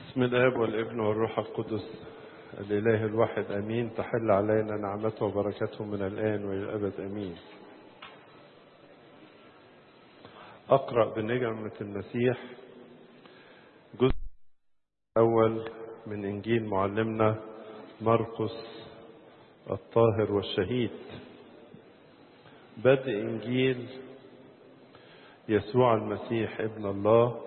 بسم الاب والابن والروح القدس الاله الواحد امين تحل علينا نعمته وبركته من الان والى الابد امين اقرا بنجمه المسيح جزء الاول من انجيل معلمنا مرقس الطاهر والشهيد بدء انجيل يسوع المسيح ابن الله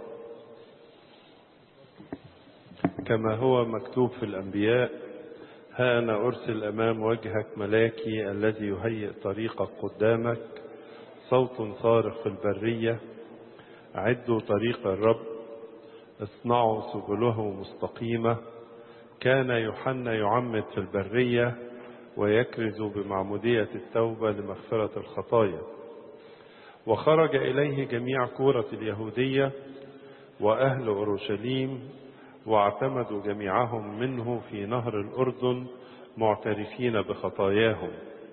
كما هو مكتوب في الأنبياء ها أنا أرسل أمام وجهك ملاكي الذي يهيئ طريقك قدامك صوت صارخ في البرية عدوا طريق الرب اصنعوا سبله مستقيمة كان يوحنا يعمد في البرية ويكرز بمعمودية التوبة لمغفرة الخطايا وخرج إليه جميع كورة اليهودية وأهل أورشليم واعتمدوا جميعهم منه في نهر الأردن معترفين بخطاياهم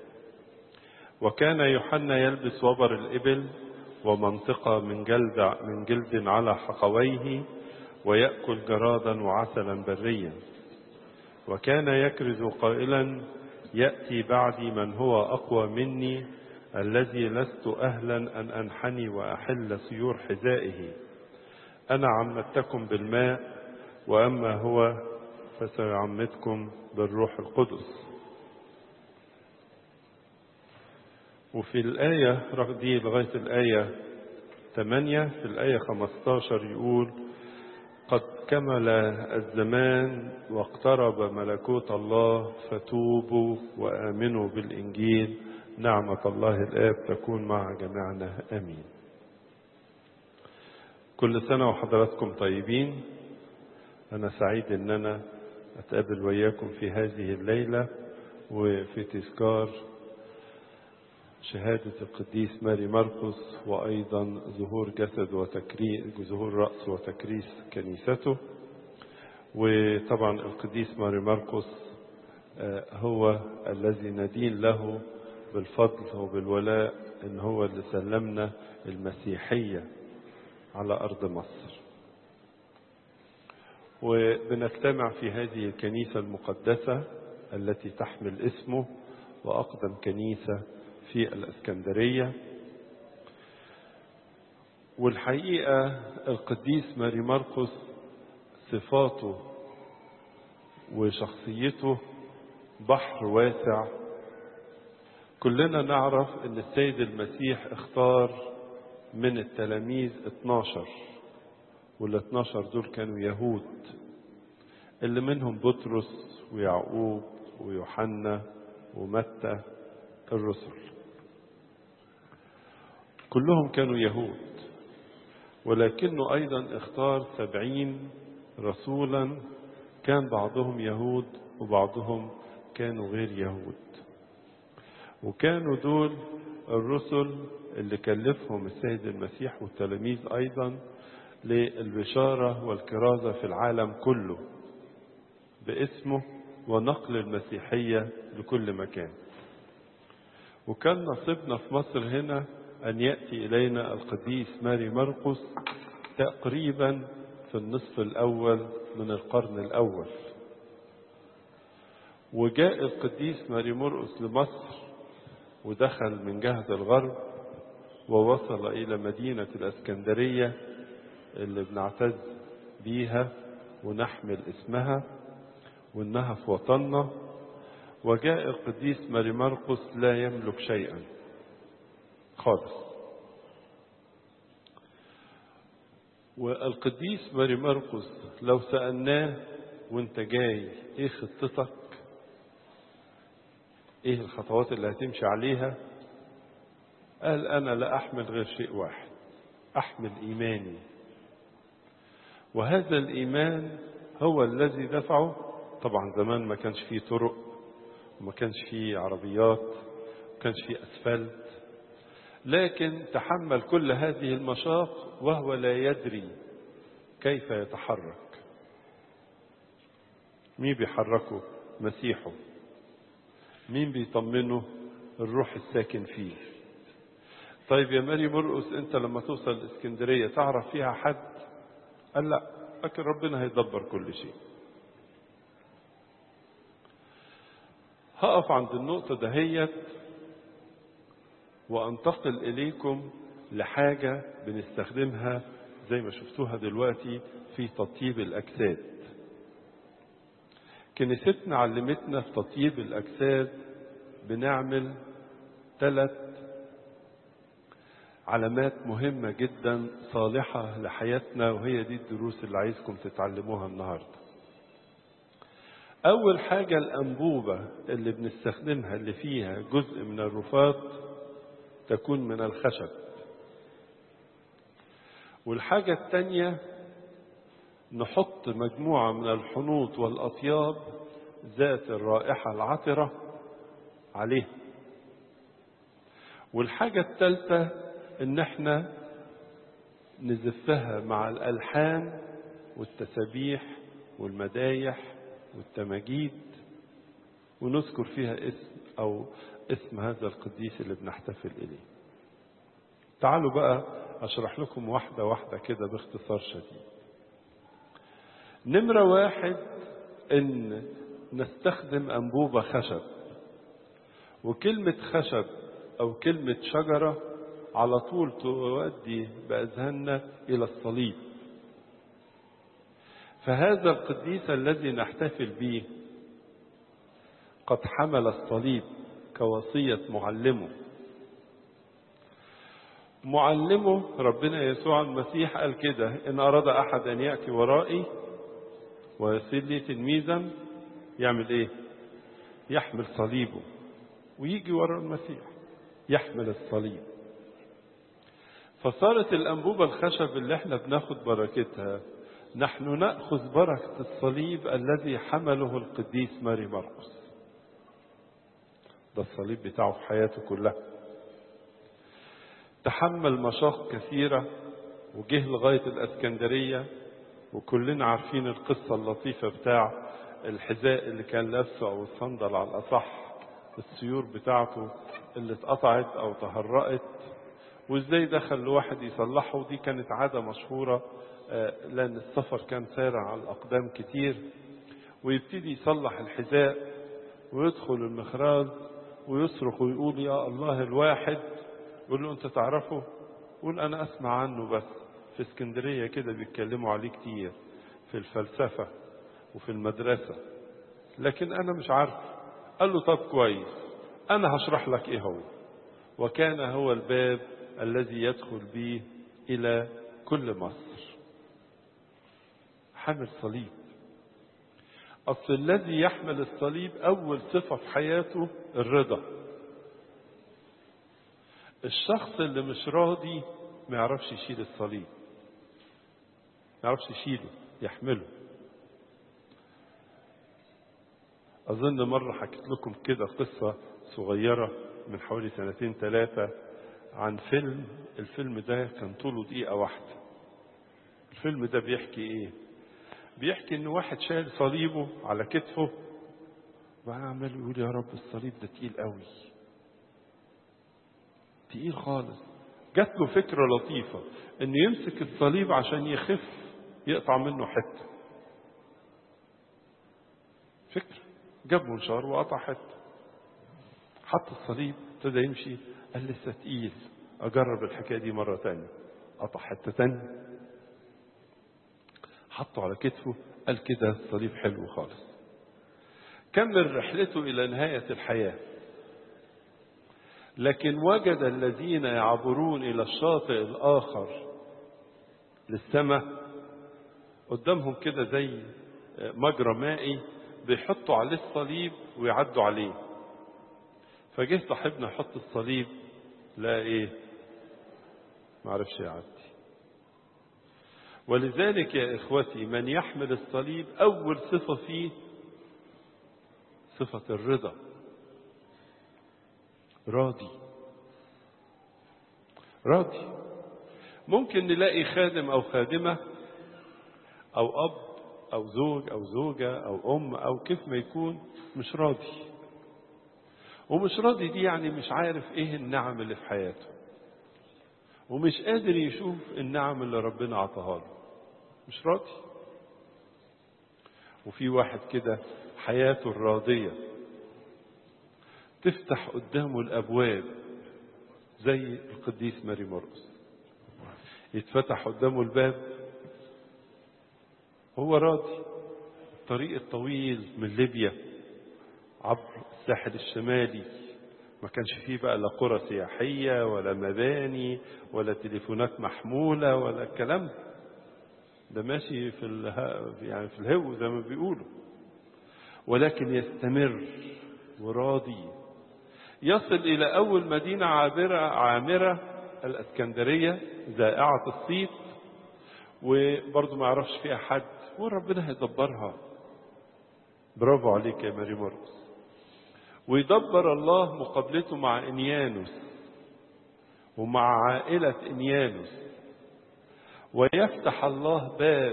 وكان يوحنا يلبس وبر الإبل ومنطقة من جلد, من جلد على حقويه ويأكل جرادا وعسلا بريا وكان يكرز قائلا يأتي بعدي من هو أقوى مني الذي لست أهلا أن أنحني وأحل سيور حذائه أنا عمدتكم بالماء وأما هو فسيعمدكم بالروح القدس وفي الآية دي لغاية الآية 8 في الآية 15 يقول قد كمل الزمان واقترب ملكوت الله فتوبوا وآمنوا بالإنجيل نعمة الله الآب تكون مع جميعنا آمين كل سنة وحضراتكم طيبين أنا سعيد أن أنا أتقابل وياكم في هذه الليلة وفي تذكار شهادة القديس ماري مرقس وأيضا ظهور جسد وتكريس ظهور رأس وتكريس كنيسته وطبعا القديس ماري مرقس هو الذي ندين له بالفضل وبالولاء ان هو اللي سلمنا المسيحية على أرض مصر وبنجتمع في هذه الكنيسة المقدسة التي تحمل اسمه وأقدم كنيسة في الإسكندرية والحقيقة القديس ماري مرقس صفاته وشخصيته بحر واسع كلنا نعرف ان السيد المسيح اختار من التلاميذ 12 وال 12 دول كانوا يهود اللي منهم بطرس ويعقوب ويوحنا ومتى الرسل كلهم كانوا يهود ولكنه أيضا اختار سبعين رسولا كان بعضهم يهود وبعضهم كانوا غير يهود وكانوا دول الرسل اللي كلفهم السيد المسيح والتلاميذ أيضا للبشارة والكرازة في العالم كله باسمه ونقل المسيحية لكل مكان وكان نصيبنا في مصر هنا أن يأتي إلينا القديس ماري مرقس تقريبا في النصف الأول من القرن الأول وجاء القديس ماري مرقس لمصر ودخل من جهة الغرب ووصل إلى مدينة الأسكندرية اللي بنعتز بيها ونحمل اسمها وإنها في وطننا وجاء القديس ماري مرقس لا يملك شيئا خالص والقديس ماري مرقس لو سألناه وانت جاي ايه خطتك ايه الخطوات اللي هتمشي عليها قال انا لا احمل غير شيء واحد احمل ايماني وهذا الايمان هو الذي دفعه طبعا زمان ما كانش فيه طرق وما كانش فيه عربيات ما كانش فيه اسفلت لكن تحمل كل هذه المشاق وهو لا يدري كيف يتحرك مين بيحركه مسيحه مين بيطمنه الروح الساكن فيه طيب يا ماري مرقس انت لما توصل الاسكندريه تعرف فيها حد قال لا لكن ربنا هيدبر كل شيء هقف عند النقطة دهيت وانتقل إليكم لحاجة بنستخدمها زي ما شفتوها دلوقتي في تطيب الأجساد كنيستنا علمتنا في تطيب الأجساد بنعمل ثلاث علامات مهمة جدا صالحة لحياتنا وهي دي الدروس اللي عايزكم تتعلموها النهاردة أول حاجة الأنبوبة اللي بنستخدمها اللي فيها جزء من الرفاط تكون من الخشب والحاجة التانية نحط مجموعة من الحنوط والأطياب ذات الرائحة العطرة عليه والحاجة الثالثة ان احنا نزفها مع الألحان والتسابيح والمدايح والتماجيد ونذكر فيها اسم أو اسم هذا القديس اللي بنحتفل إليه تعالوا بقى أشرح لكم واحدة واحدة كده باختصار شديد نمرة واحد إن نستخدم أنبوبة خشب وكلمة خشب أو كلمة شجرة على طول تؤدي بأذهاننا إلى الصليب فهذا القديس الذي نحتفل به قد حمل الصليب كوصية معلمه معلمه ربنا يسوع المسيح قال كده إن أراد أحد أن يأتي ورائي ويصير لي تلميذا يعمل إيه؟ يحمل صليبه ويجي ورا المسيح يحمل الصليب فصارت الأنبوبة الخشب اللي احنا بناخد بركتها نحن نأخذ بركة الصليب الذي حمله القديس ماري مرقس ده الصليب بتاعه في حياته كلها تحمل مشاق كثيرة وجه لغاية الأسكندرية وكلنا عارفين القصة اللطيفة بتاع الحذاء اللي كان لابسه أو الصندل على الأصح السيور بتاعته اللي اتقطعت أو تهرأت وازاي دخل لواحد يصلحه دي كانت عادة مشهورة لأن السفر كان سارع على الأقدام كتير ويبتدي يصلح الحذاء ويدخل المخراج ويصرخ ويقول يا الله الواحد يقول له أنت تعرفه يقول أنا أسمع عنه بس في اسكندرية كده بيتكلموا عليه كتير في الفلسفة وفي المدرسة لكن أنا مش عارف قال له طب كويس أنا هشرح لك إيه هو وكان هو الباب الذي يدخل به إلى كل مصر حمل صليب أصل الذي يحمل الصليب أول صفة في حياته الرضا الشخص اللي مش راضي ما يعرفش يشيل الصليب ما يعرفش يشيله يحمله أظن مرة حكيت لكم كده قصة صغيرة من حوالي سنتين ثلاثة عن فيلم الفيلم ده كان طوله دقيقة واحدة الفيلم ده بيحكي ايه بيحكي ان واحد شايل صليبه على كتفه وبعدين عمال يقول يا رب الصليب ده تقيل قوي تقيل خالص جات له فكرة لطيفة انه يمسك الصليب عشان يخف يقطع منه حتة فكرة جاب منشار وقطع حتة حط الصليب ابتدى يمشي قال لسه تقيل اجرب الحكايه دي مره تانية قطع حته تانية حطه على كتفه قال كده الصليب حلو خالص كمل رحلته الى نهايه الحياه لكن وجد الذين يعبرون الى الشاطئ الاخر للسماء قدامهم كده زي مجرى مائي بيحطوا عليه الصليب ويعدوا عليه فجه صاحبنا يحط الصليب لا ايه ما عرفش يعدي ولذلك يا اخوتي من يحمل الصليب اول صفه فيه صفه الرضا راضي راضي ممكن نلاقي خادم او خادمه او اب او زوج او زوجه او ام او كيف ما يكون مش راضي ومش راضي دي يعني مش عارف ايه النعم اللي في حياته ومش قادر يشوف النعم اللي ربنا عطاها له مش راضي وفي واحد كده حياته الراضية تفتح قدامه الأبواب زي القديس ماري مرقس يتفتح قدامه الباب هو راضي الطريق الطويل من ليبيا عبر الساحل الشمالي ما كانش فيه بقى لا قرى سياحية ولا مباني ولا تليفونات محمولة ولا الكلام ده ده ماشي في اله... يعني في الهو زي ما بيقولوا ولكن يستمر وراضي يصل إلى أول مدينة عابرة عامرة الأسكندرية زائعة الصيت وبرضه ما يعرفش فيها حد وربنا هيدبرها برافو عليك يا ماري مرقس ويدبر الله مقابلته مع انيانوس ومع عائلة انيانوس ويفتح الله باب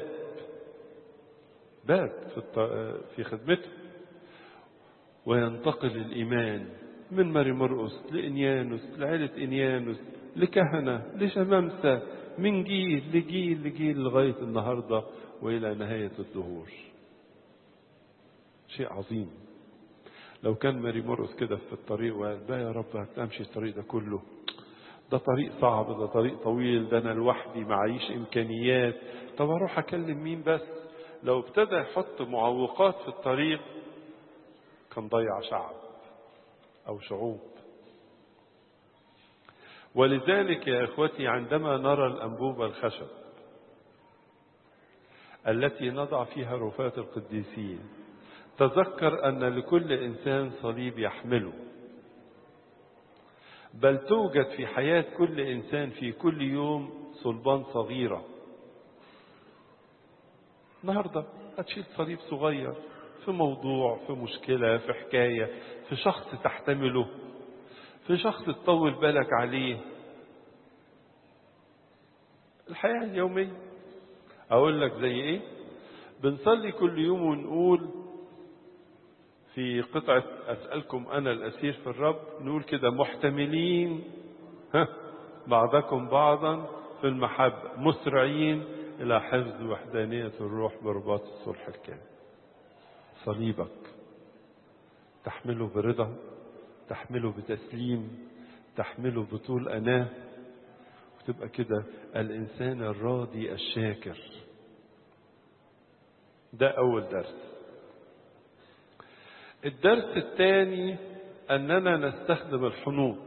باب في في خدمته وينتقل الإيمان من ماري مرقس لإنيانوس لعائلة إنيانوس لكهنة لشمامسة من جيل لجيل لجيل لغاية النهاردة وإلى نهاية الدهور شيء عظيم لو كان ماري مرقس كده في الطريق وقال بقى يا رب هتمشي الطريق ده كله ده طريق صعب ده طريق طويل ده انا لوحدي معيش امكانيات طب اروح اكلم مين بس لو ابتدى يحط معوقات في الطريق كان ضيع شعب او شعوب ولذلك يا اخوتي عندما نرى الانبوبه الخشب التي نضع فيها رفات القديسين تذكر ان لكل انسان صليب يحمله بل توجد في حياه كل انسان في كل يوم صلبان صغيره النهارده هتشيل صليب صغير في موضوع في مشكله في حكايه في شخص تحتمله في شخص تطول بالك عليه الحياه اليوميه اقول لك زي ايه بنصلي كل يوم ونقول في قطعة أسألكم أنا الأسير في الرب نقول كده محتملين ها بعضكم بعضا في المحبة مسرعين إلى حفظ وحدانية الروح برباط الصلح الكامل صليبك تحمله برضا تحمله بتسليم تحمله بطول أناه وتبقى كده الإنسان الراضي الشاكر ده أول درس الدرس الثاني أننا نستخدم الحنوط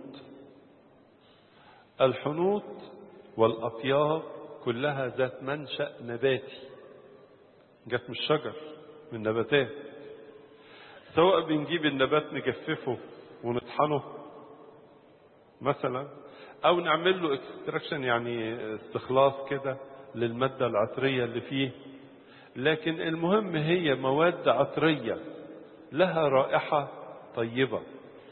الحنوط والأطياب كلها ذات منشأ نباتي جت من الشجر من نباتات سواء بنجيب النبات نجففه ونطحنه مثلا او نعمل له اكستراكشن يعني استخلاص كده للماده العطريه اللي فيه لكن المهم هي مواد عطريه لها رائحه طيبه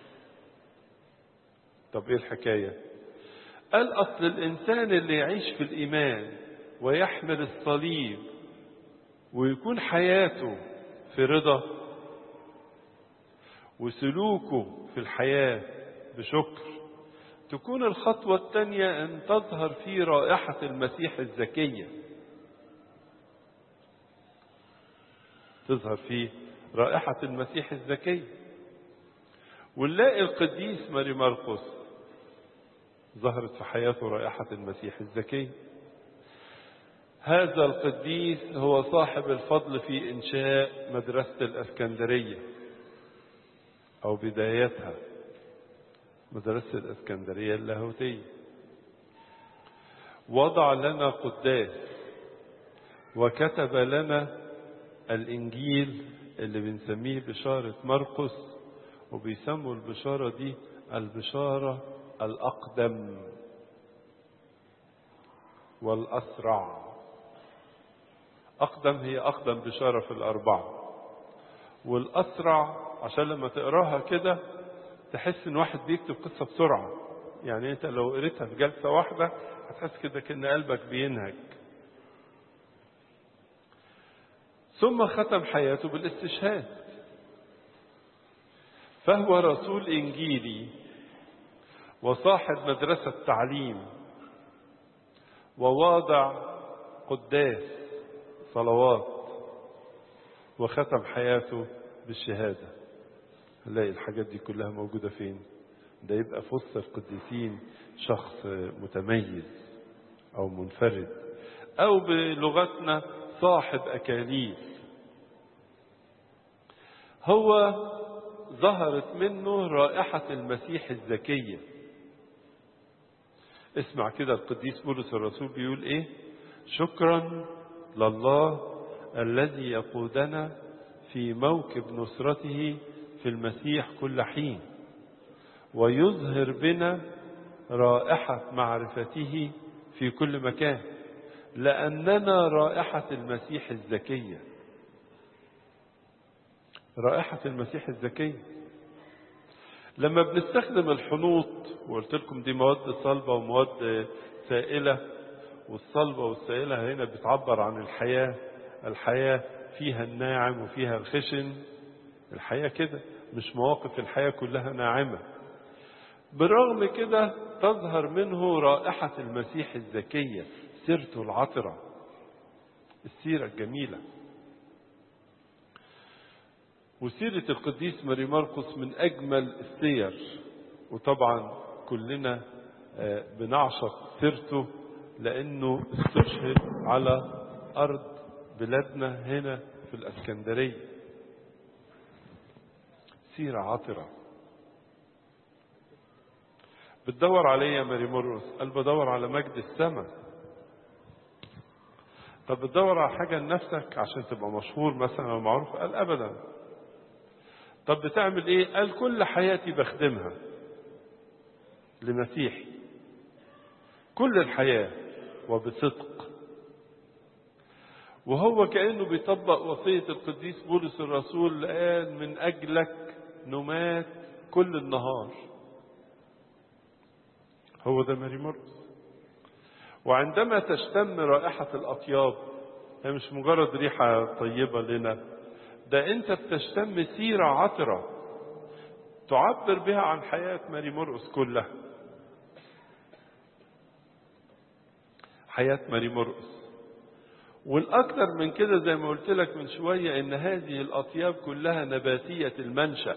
طب ايه الحكايه قال اصل الانسان اللي يعيش في الايمان ويحمل الصليب ويكون حياته في رضا وسلوكه في الحياه بشكر تكون الخطوة الثانية أن تظهر في رائحة المسيح الزكية تظهر في رائحة المسيح الزكية ونلاقي القديس ماري مرقس ظهرت في حياته رائحة المسيح الزكي هذا القديس هو صاحب الفضل في إنشاء مدرسة الأسكندرية أو بدايتها مدرسة الإسكندرية اللاهوتية وضع لنا قداس وكتب لنا الإنجيل اللي بنسميه بشارة مرقس وبيسموا البشارة دي البشارة الأقدم والأسرع أقدم هي أقدم بشارة في الأربعة والأسرع عشان لما تقراها كده تحس ان واحد بيكتب قصه بسرعه يعني انت لو قريتها في جلسه واحده هتحس كده كان قلبك بينهج ثم ختم حياته بالاستشهاد فهو رسول انجيلي وصاحب مدرسه تعليم وواضع قداس صلوات وختم حياته بالشهادة هنلاقي الحاجات دي كلها موجودة فين ده يبقى في وسط القديسين شخص متميز أو منفرد أو بلغتنا صاحب أكاليل هو ظهرت منه رائحة المسيح الزكية اسمع كده القديس بولس الرسول بيقول ايه شكرا لله الذي يقودنا في موكب نصرته في المسيح كل حين ويظهر بنا رائحة معرفته في كل مكان لأننا رائحة المسيح الزكية رائحة المسيح الزكية لما بنستخدم الحنوط وقلت لكم دي مواد صلبة ومواد سائلة والصلبة والسائلة هنا بتعبر عن الحياة الحياة فيها الناعم وفيها الخشن الحياة كده مش مواقف الحياة كلها ناعمة بالرغم كده تظهر منه رائحة المسيح الزكية سيرته العطرة السيرة الجميلة وسيرة القديس ماري مرقس من أجمل السير وطبعا كلنا بنعشق سيرته لأنه استشهد على أرض بلادنا هنا في الأسكندرية سيرة عطرة بتدور عليه يا ماري مرقس قال بدور على مجد السماء طب بتدور على حاجة لنفسك عشان تبقى مشهور مثلا أو معروف قال أبدا طب بتعمل ايه قال كل حياتي بخدمها لمسيحي كل الحياة وبصدق وهو كأنه بيطبق وصية القديس بولس الرسول قال من أجلك نمات كل النهار هو ده ماري مرقس وعندما تشتم رائحة الأطياب هي مش مجرد ريحة طيبة لنا ده أنت بتشتم سيرة عطرة تعبر بها عن حياة ماري مرقس كلها حياة ماري مرقس والأكثر من كده زي ما قلت لك من شوية إن هذه الأطياب كلها نباتية المنشأ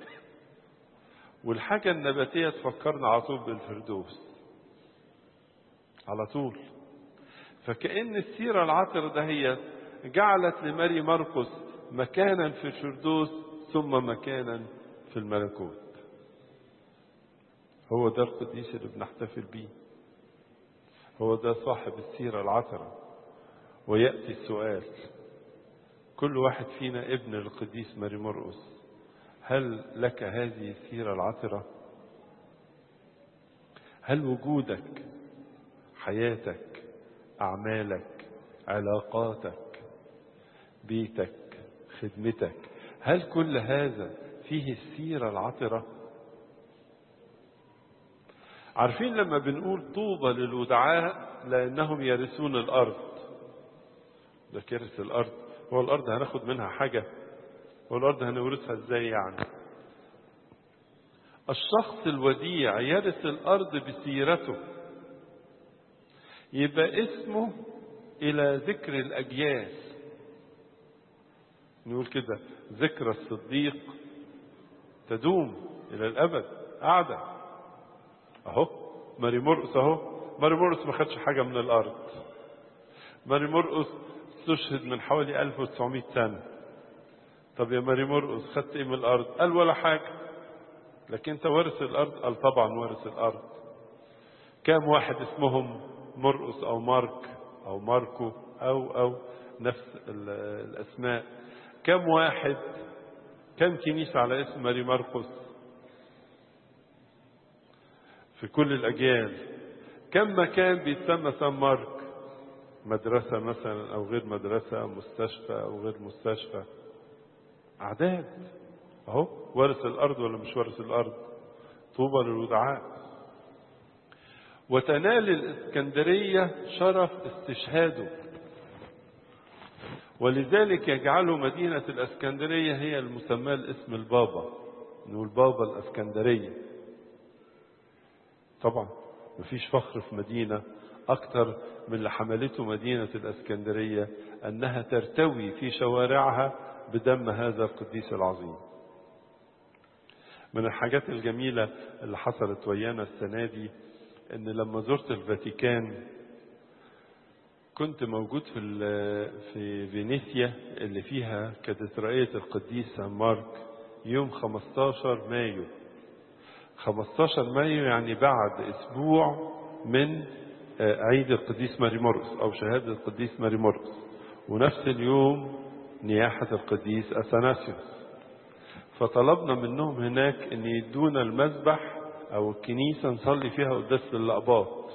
والحاجة النباتية تفكرنا على طول بالفردوس على طول فكأن السيرة العطر ده هي جعلت لماري مرقس مكانا في الفردوس ثم مكانا في الملكوت هو ده القديس اللي بنحتفل بيه هو ده صاحب السيرة العطرة ويأتي السؤال كل واحد فينا ابن القديس ماري مرقس هل لك هذه السيرة العطرة هل وجودك حياتك أعمالك علاقاتك بيتك خدمتك هل كل هذا فيه السيرة العطرة عارفين لما بنقول طوبى للودعاء لأنهم يرثون الأرض ده كرس الأرض هو الأرض هناخد منها حاجة هو الأرض هنورثها ازاي يعني الشخص الوديع يرث الأرض بسيرته يبقى اسمه إلى ذكر الأجيال نقول كده ذكرى الصديق تدوم إلى الأبد قاعدة أهو ماري مرقس أهو ماري مرقس ما خدش حاجة من الأرض ماري مرقس استشهد من حوالي 1900 سنة طب يا ماري مرقس خدت ايه من الأرض قال ولا حاجة لكن انت وارث الأرض قال طبعا وارث الأرض كام واحد اسمهم مرقس أو مارك أو ماركو أو أو نفس الأسماء كم واحد كم كنيسة على اسم ماري مرقس في كل الأجيال كم مكان بيتسمى سان مارك مدرسة مثلا أو غير مدرسة مستشفى أو غير مستشفى أعداد أهو وارث الأرض ولا مش وارث الأرض طوبى للودعاء وتنال الإسكندرية شرف استشهاده ولذلك يجعله مدينة الإسكندرية هي المسمى الاسم البابا نقول بابا الإسكندرية طبعا مفيش فخر في مدينة أكثر من اللي حملته مدينة الإسكندرية أنها ترتوي في شوارعها بدم هذا القديس العظيم من الحاجات الجميلة اللي حصلت ويانا السنة دي ان لما زرت الفاتيكان كنت موجود في في فينيسيا اللي فيها كاتدرائية القديس سان مارك يوم 15 مايو 15 مايو يعني بعد اسبوع من عيد القديس ماري مرقس او شهادة القديس ماري مرقس ونفس اليوم نياحة القديس اثناسيوس فطلبنا منهم هناك ان يدونا المذبح او الكنيسة نصلي فيها قداس للأقباط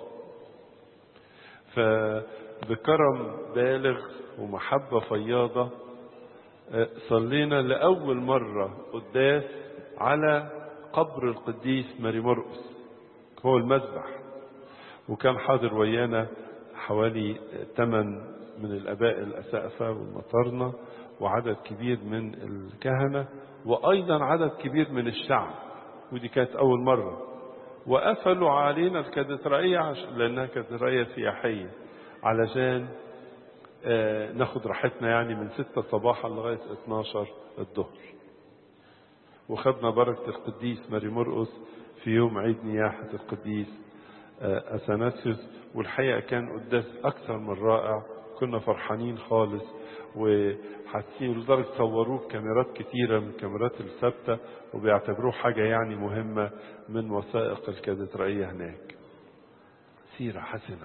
فبكرم بالغ ومحبة فياضة صلينا لأول مرة قداس على قبر القديس ماري مرقس هو المذبح وكان حاضر ويانا حوالي ثمان من الآباء الأسقفة والمطرنة وعدد كبير من الكهنة وأيضا عدد كبير من الشعب ودي كانت أول مرة وقفلوا علينا الكاتدرائية لأنها كاتدرائية سياحية علشان آه ناخد راحتنا يعني من ستة صباحا لغاية 12 الظهر وخدنا بركة القديس ماري مرقس في يوم عيد نياحة القديس آه أثناسيوس والحقيقة كان قداس أكثر من رائع كنا فرحانين خالص وحاسين لدرجة صوروه بكاميرات كتيرة من الكاميرات الثابتة وبيعتبروه حاجة يعني مهمة من وثائق الكاتدرائية هناك سيرة حسنة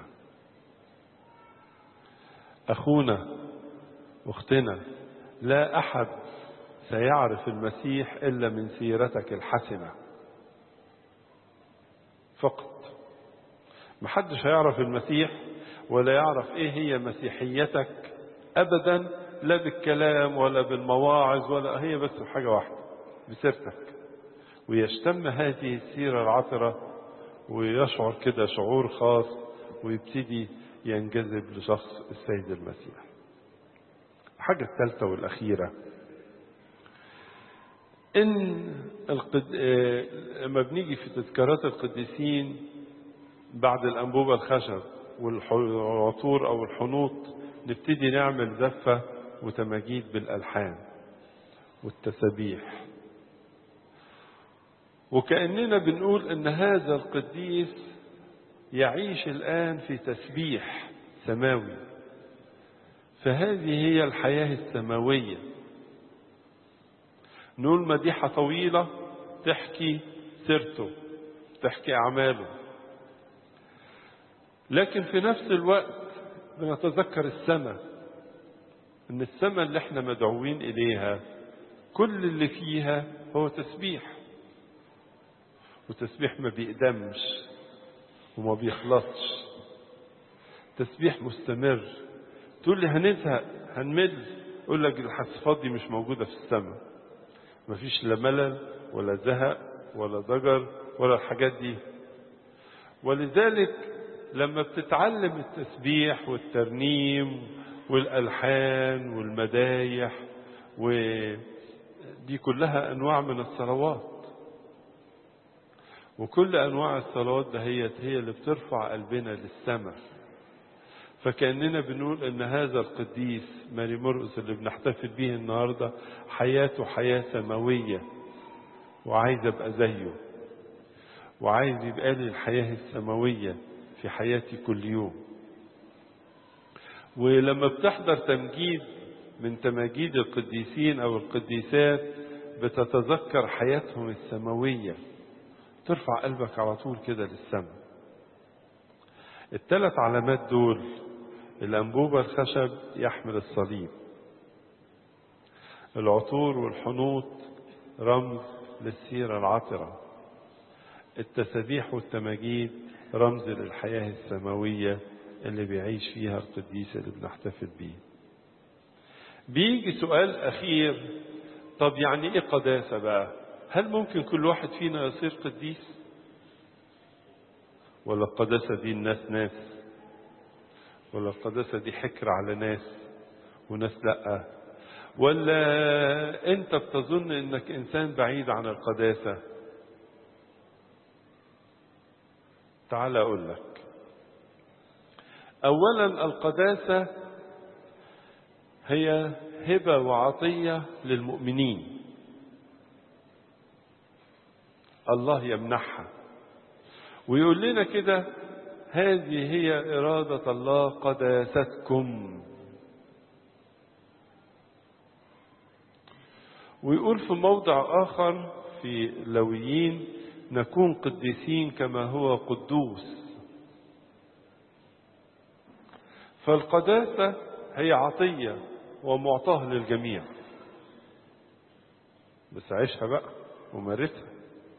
أخونا أختنا لا أحد سيعرف المسيح إلا من سيرتك الحسنة فقط محدش هيعرف المسيح ولا يعرف ايه هي مسيحيتك ابدا لا بالكلام ولا بالمواعظ ولا هي بس حاجة واحدة بسيرتك ويشتم هذه السيرة العطرة ويشعر كده شعور خاص ويبتدي ينجذب لشخص السيد المسيح الحاجة الثالثة والأخيرة إن القد... لما بنيجي في تذكارات القديسين بعد الأنبوبة الخشب والعطور أو الحنوط نبتدي نعمل زفة وتماجيد بالألحان والتسابيح وكأننا بنقول إن هذا القديس يعيش الآن في تسبيح سماوي فهذه هي الحياة السماوية نقول مديحة طويلة تحكي سيرته تحكي أعماله لكن في نفس الوقت بنتذكر السماء ان السماء اللي احنا مدعوين اليها كل اللي فيها هو تسبيح وتسبيح ما بيقدمش وما بيخلصش تسبيح مستمر تقول لي هنزهق هنمل اقول لك الحصفات دي مش موجوده في السماء مفيش لا ملل ولا زهق ولا ضجر ولا الحاجات دي ولذلك لما بتتعلم التسبيح والترنيم والألحان والمدايح ودي كلها أنواع من الصلوات وكل أنواع الصلوات دهيت هي اللي بترفع قلبنا للسماء فكأننا بنقول أن هذا القديس ماري مرقس اللي بنحتفل به النهاردة حياته حياة سماوية وعايز أبقى زيه وعايز يبقى لي الحياة السماوية في حياتي كل يوم ولما بتحضر تمجيد من تماجيد القديسين او القديسات بتتذكر حياتهم السماوية ترفع قلبك على طول كده للسماء الثلاث علامات دول الأنبوبة الخشب يحمل الصليب العطور والحنوط رمز للسيرة العطرة التسابيح والتماجيد رمز للحياة السماوية اللي بيعيش فيها القديس اللي بنحتفل بيه بيجي سؤال أخير طب يعني إيه قداسة بقى هل ممكن كل واحد فينا يصير قديس ولا القداسة دي الناس ناس ولا القداسة دي حكر على ناس وناس لأ ولا انت بتظن انك انسان بعيد عن القداسه تعال أقول لك أولا القداسة هي هبة وعطية للمؤمنين الله يمنحها ويقول لنا كده هذه هي إرادة الله قداستكم ويقول في موضع آخر في لويين نكون قديسين كما هو قدوس فالقداسة هي عطية ومعطاه للجميع بس عيشها بقى ومارسها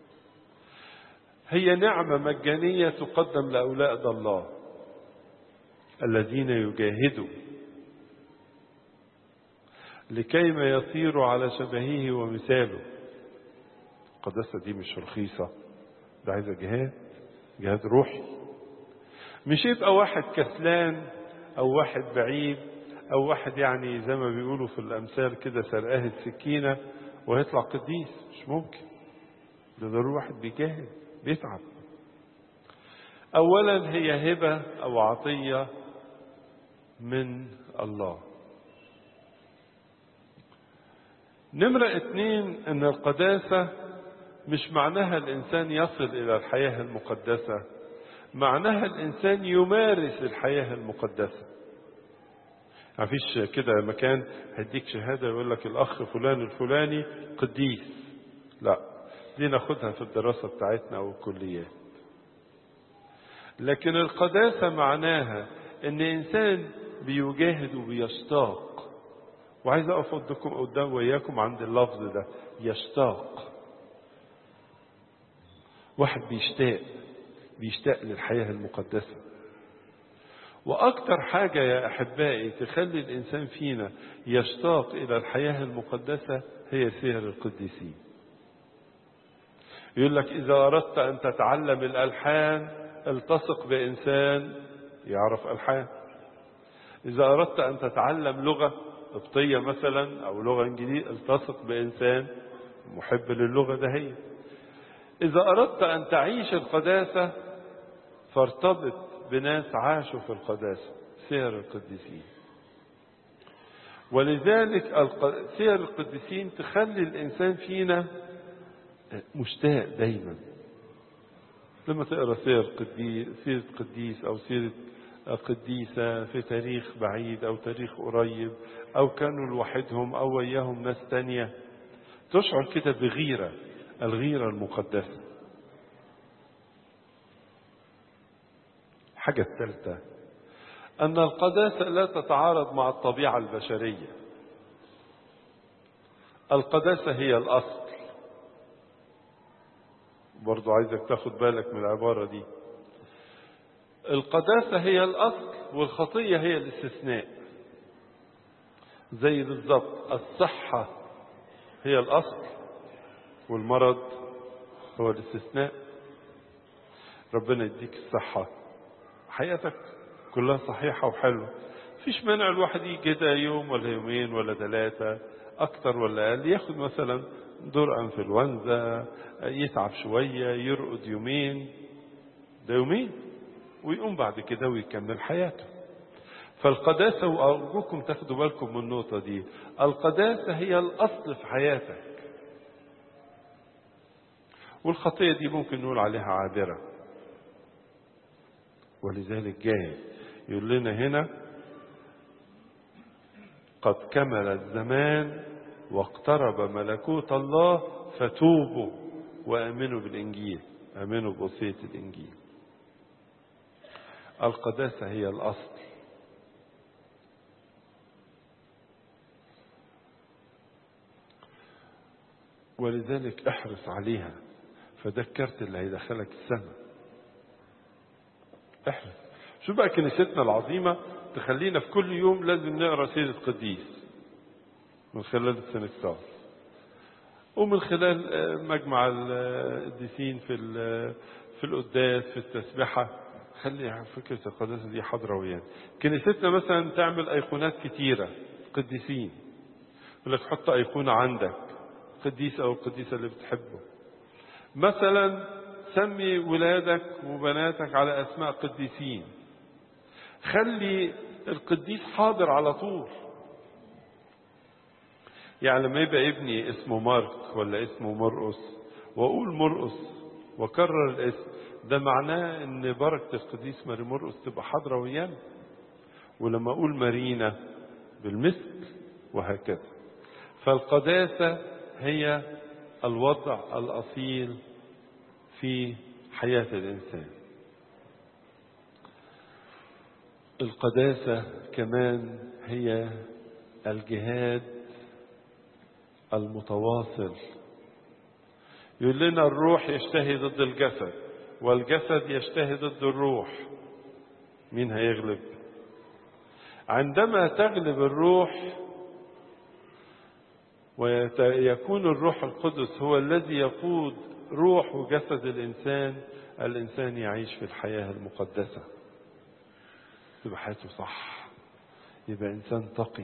هي نعمة مجانية تقدم لأولاد الله الذين يجاهدوا لكيما يصيروا على شبهه ومثاله القداسة دي مش رخيصة ده عايزة جهاد جهاد روحي مش يبقى واحد كسلان أو واحد بعيد أو واحد يعني زي ما بيقولوا في الأمثال كده سرقاه السكينة ويطلع قديس مش ممكن ده ضروري واحد بيجاهد بيتعب أولا هي هبة أو عطية من الله نمرة اتنين ان القداسة مش معناها الانسان يصل الى الحياة المقدسة معناها الانسان يمارس الحياة المقدسة مفيش كده مكان هيديك شهادة يقول لك الاخ فلان الفلاني قديس لا دي ناخدها في الدراسة بتاعتنا او الكليات لكن القداسة معناها ان انسان بيجاهد وبيشتاق وعايز اقف قدامكم قدام وياكم عند اللفظ ده يشتاق واحد بيشتاق بيشتاق للحياة المقدسة وأكتر حاجة يا أحبائي تخلي الإنسان فينا يشتاق إلى الحياة المقدسة هي سير القديسين يقول لك إذا أردت أن تتعلم الألحان التصق بإنسان يعرف ألحان إذا أردت أن تتعلم لغة قبطية مثلا أو لغة إنجليزية التصق بإنسان محب للغة ده هي إذا أردت أن تعيش القداسة فارتبط بناس عاشوا في القداسة سير القديسين ولذلك سير القديسين تخلي الإنسان فينا مشتاق دايما لما تقرأ سير قديس سيرة قديس أو سيرة قديسة في تاريخ بعيد أو تاريخ قريب أو كانوا لوحدهم أو وياهم ناس تانية تشعر كده بغيرة الغيرة المقدسة الحاجة الثالثة أن القداسة لا تتعارض مع الطبيعة البشرية القداسة هي الأصل برضو عايزك تاخد بالك من العبارة دي القداسة هي الأصل والخطية هي الاستثناء زي بالظبط الصحة هي الأصل والمرض هو الاستثناء ربنا يديك الصحة حياتك كلها صحيحة وحلوة فيش مانع الواحد يجي كده يوم ولا يومين ولا ثلاثة أكتر ولا أقل ياخد مثلا دور أنفلونزا يتعب شوية يرقد يومين ده يومين ويقوم بعد كده ويكمل حياته فالقداسة وأرجوكم تاخدوا بالكم من النقطة دي القداسة هي الأصل في حياتك والخطية دي ممكن نقول عليها عابرة ولذلك جاي يقول لنا هنا قد كمل الزمان واقترب ملكوت الله فتوبوا وامنوا بالانجيل امنوا بوصيه الانجيل القداسه هي الاصل ولذلك احرص عليها فده الكارت اللي هيدخلك السماء احرص شو بقى كنيستنا العظيمة تخلينا في كل يوم لازم نقرا سيرة قديس من خلال السنكسار ومن خلال مجمع القديسين في في القداس في التسبحة خلي فكرة القداسة دي حاضرة ويانا كنيستنا مثلا تعمل أيقونات كتيرة قديسين يقول لك حط أيقونة عندك قديس أو القديسة اللي بتحبه مثلا سمي ولادك وبناتك على أسماء قديسين خلي القديس حاضر على طول يعني لما يبقى ابني اسمه مارك ولا اسمه مرقس واقول مرقس واكرر الاسم ده معناه ان بركه القديس ماري مرقس تبقى حاضره ويانا ولما اقول مارينا بالمثل وهكذا فالقداسه هي الوضع الاصيل في حياه الانسان القداسه كمان هي الجهاد المتواصل يقول لنا الروح يشتهي ضد الجسد والجسد يشتهي ضد الروح مين هيغلب عندما تغلب الروح ويكون الروح القدس هو الذي يقود روح وجسد الإنسان الإنسان يعيش في الحياة المقدسة تبقى حياته صح يبقى إنسان تقي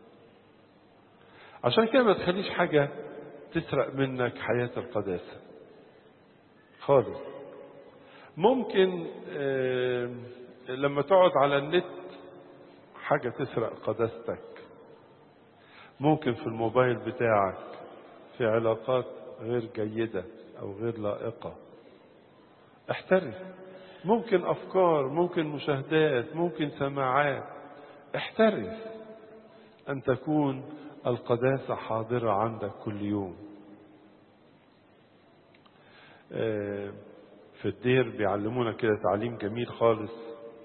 عشان كده ما تخليش حاجة تسرق منك حياة القداسة خالص ممكن لما تقعد على النت حاجة تسرق قداستك ممكن في الموبايل بتاعك في علاقات غير جيدة أو غير لائقة احترس ممكن أفكار ممكن مشاهدات ممكن سماعات احترس أن تكون القداسة حاضرة عندك كل يوم في الدير بيعلمونا كده تعليم جميل خالص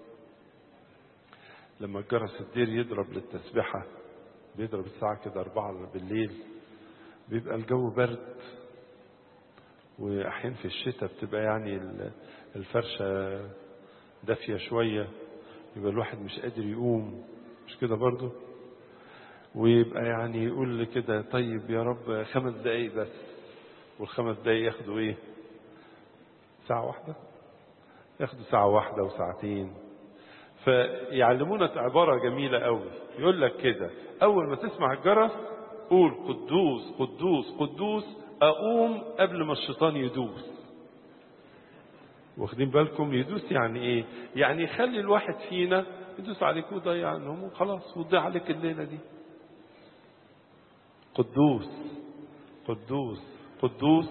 لما جرس الدير يضرب للتسبحة بيضرب الساعة كده أربعة بالليل بيبقى الجو برد وأحيانا في الشتاء بتبقى يعني الفرشة دافية شوية يبقى الواحد مش قادر يقوم مش كده برضه ويبقى يعني يقول لي كده طيب يا رب خمس دقايق بس والخمس دقايق ياخدوا ايه ساعة واحدة ياخدوا ساعة واحدة وساعتين فيعلمونا عبارة جميلة قوي يقول لك كده أول ما تسمع الجرس قول قدوس قدوس قدوس أقوم قبل ما الشيطان يدوس واخدين بالكم يدوس يعني ايه يعني يخلي الواحد فينا يدوس عليك ويضيع عنهم وخلاص وتضيع عليك الليلة دي قدوس قدوس قدوس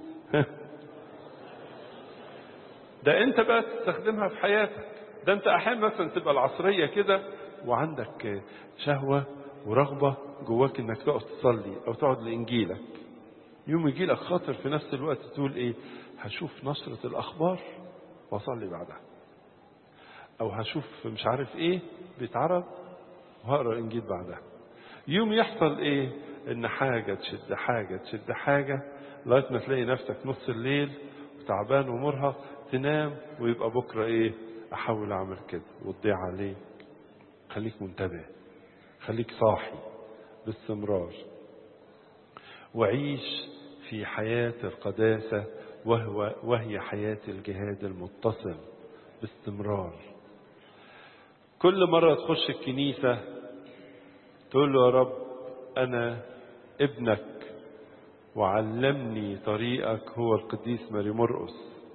ده انت بقى تستخدمها في حياتك ده انت احيانا مثلا تبقى العصريه كده وعندك شهوه ورغبه جواك انك تقف تصلي او تقعد لانجيلك يوم يجي لك خاطر في نفس الوقت تقول ايه هشوف نشره الاخبار واصلي بعدها او هشوف مش عارف ايه بيتعرض وهقرا الانجيل بعدها يوم يحصل ايه ان حاجه تشد حاجه تشد حاجه لغايه ما تلاقي نفسك نص الليل وتعبان ومرهق تنام ويبقى بكره ايه احاول اعمل كده وتضيع عليك خليك منتبه خليك صاحي باستمرار وعيش في حياة القداسة وهو وهي حياة الجهاد المتصل باستمرار كل مرة تخش الكنيسة تقول له يا رب أنا ابنك وعلمني طريقك هو القديس ماري مرقس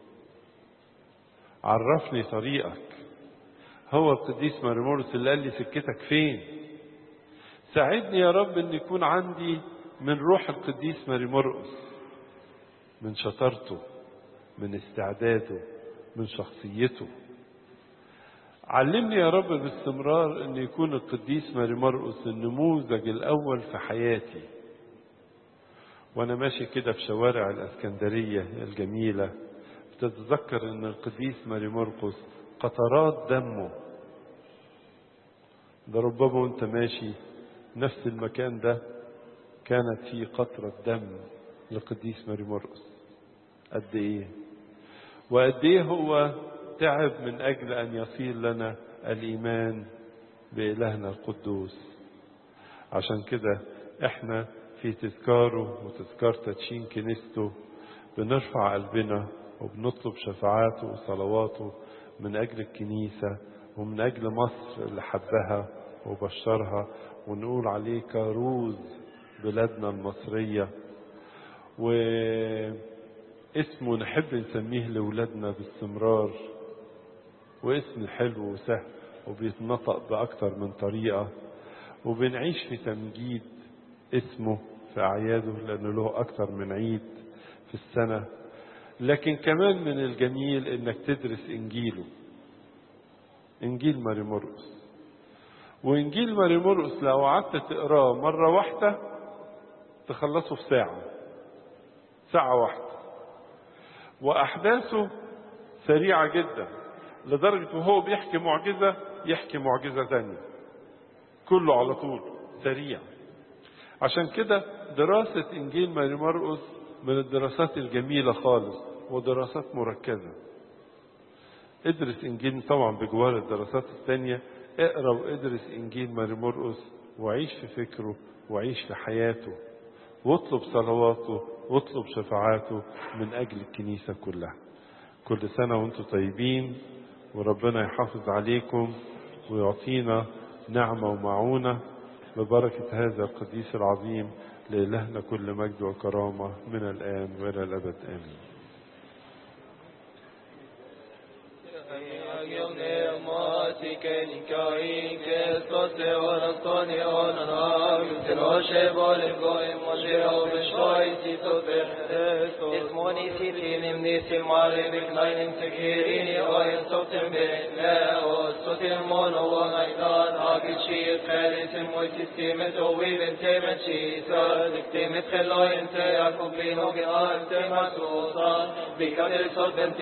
عرفني طريقك هو القديس ماري مرقس اللي قال لي سكتك فين ساعدني يا رب ان يكون عندي من روح القديس ماري مرقس من شطارته من استعداده من شخصيته علمني يا رب باستمرار ان يكون القديس ماري مرقس النموذج الاول في حياتي وانا ماشي كده في شوارع الاسكندريه الجميله بتتذكر ان القديس ماري مرقس قطرات دمه ده ربما وانت ماشي نفس المكان ده كانت فيه قطرة دم للقديس ماري مرقس قد ايه وقد ايه هو تعب من اجل ان يصير لنا الايمان بإلهنا القدوس عشان كده احنا في تذكاره وتذكار تدشين كنيسته بنرفع قلبنا وبنطلب شفاعاته وصلواته من أجل الكنيسة ومن أجل مصر اللي حبها وبشرها ونقول عليه كروز بلادنا المصرية واسمه نحب نسميه لأولادنا باستمرار واسم حلو وسهل وبيتنطق بأكتر من طريقة وبنعيش في تمجيد اسمه في أعياده لأنه له أكثر من عيد في السنة لكن كمان من الجميل إنك تدرس إنجيله إنجيل ماري مرقس وإنجيل ماري مرقس لو قعدت تقراه مرة واحدة تخلصه في ساعة ساعة واحدة وأحداثه سريعة جدا لدرجة وهو بيحكي معجزة يحكي معجزة ثانية كله على طول سريع عشان كده دراسة إنجيل ماري مرقس من الدراسات الجميلة خالص ودراسات مركزة ادرس إنجيل طبعا بجوار الدراسات الثانية اقرا وادرس إنجيل ماري مرقس وعيش في فكره وعيش في حياته واطلب صلواته واطلب شفاعاته من أجل الكنيسة كلها كل سنة وانتم طيبين وربنا يحافظ عليكم ويعطينا نعمة ومعونة ببركة هذا القديس العظيم لإلهنا كل مجد وكرامة من الآن وإلى الأبد آمين Jesus,